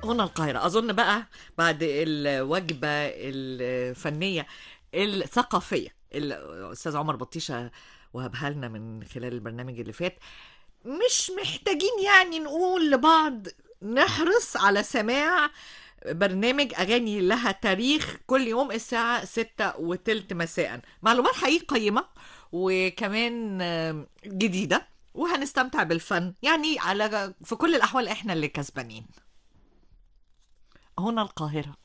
هنا القاهرة أظن بقى بعد الوجبة الفنية الثقافية اللي الأستاذ عمر بطيشة وهبها لنا من خلال البرنامج اللي فات مش محتاجين يعني نقول لبعض نحرص على سماع برنامج أغاني لها تاريخ كل يوم الساعة ستة وتلت مساء معلومات حقيقية قيمة وكمان آم، جديدة وهنستمتع بالفن يعني على في كل الأحوال إحنا اللي كسبانين هنا القاهرة